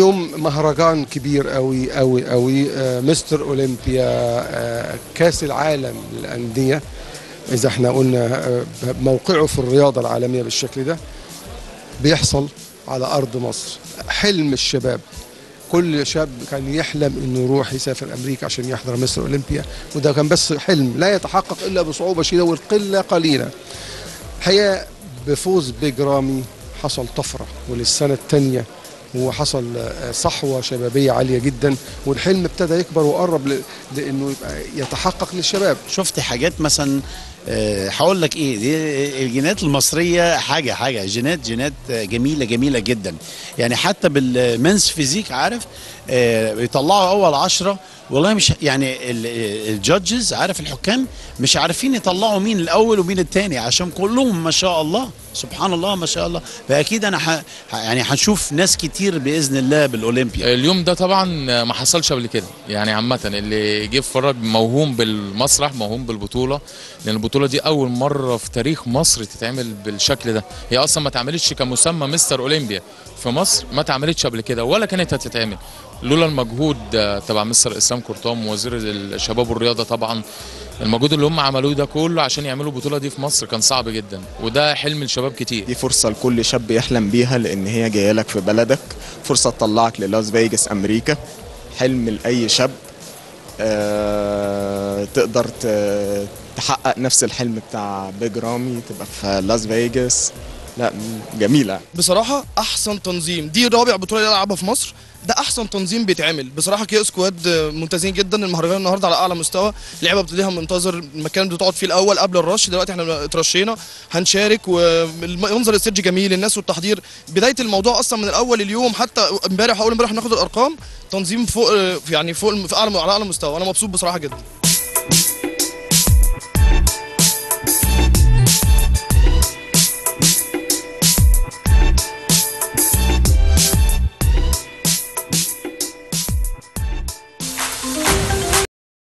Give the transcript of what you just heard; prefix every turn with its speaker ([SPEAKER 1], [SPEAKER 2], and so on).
[SPEAKER 1] اليوم مهرجان كبير قوي قوي قوي آه، مستر اولمبيا آه، كاس العالم للانديه اذا احنا قلنا آه، موقعه في الرياضه العالميه بالشكل ده بيحصل على ارض مصر حلم الشباب كل شاب كان يحلم انه يروح يسافر امريكا عشان يحضر مصر اولمبيا وده كان بس حلم لا يتحقق الا بصعوبه شديده والقله قليله الحقيقه بفوز بيج رامي حصل طفره وللسنه الثانيه وحصل آه، صحوه شبابيه عاليه جدا والحلم ابتدى يكبر وقرب ل- لانه يبقى يتحقق للشباب
[SPEAKER 2] شفت حاجات مثلا آه، هقول لك ايه دي الجينات المصريه حاجه حاجه جينات جينات آه، جميله جميله جدا يعني حتى بالمنس فيزيك عارف آه، بيطلعوا اول عشرة والله مش يعني الجادجز عارف الحكام مش عارفين يطلعوا مين الاول ومين الثاني عشان كلهم ما شاء الله سبحان الله ما شاء الله فاكيد انا ح... ح- يعني هنشوف ناس كتير باذن الله بالاولمبيا
[SPEAKER 3] اليوم ده طبعا ما حصلش قبل كده يعني عامة اللي جه يتفرج موهوم بالمسرح موهوم بالبطولة لأن البطولة دي أول مرة في تاريخ مصر تتعمل بالشكل ده هي أصلا ما اتعملتش كمسمى مستر أولمبيا في مصر ما اتعملتش قبل كده ولا كانت هتتعمل لولا المجهود آه، تبع مستر إسلام كرتام وزير الشباب والرياضة طبعا المجهود اللي هم عملوه ده كله عشان يعملوا البطولة دي في مصر كان صعب جدا وده حلم الشباب كتير
[SPEAKER 4] دي فرصة لكل شاب يحلم بيها لأن هي جاية لك في بلدك فرصة تطلعك للاس فيجاس أمريكا حلم لأي شاب آه تقدر ت- تحقق نفس الحلم بتاع بيج رامي تبقى في لاس فيجاس لا جميلة
[SPEAKER 5] بصراحه احسن تنظيم دي رابع بطوله يلعبها في مصر ده احسن تنظيم بيتعمل بصراحه كيو سكواد ممتازين جدا المهرجان النهارده على اعلى مستوى اللعبه بتبتديها منتظر المكان اللي بتقعد فيه الاول قبل الرش دلوقتي احنا اترشينا هنشارك ومنظر الستيج جميل الناس والتحضير بدايه الموضوع اصلا من الاول اليوم حتى امبارح اول امبارح ناخد الارقام تنظيم فوق يعني فوق في اعلى على اعلى مستوى انا مبسوط بصراحه جدا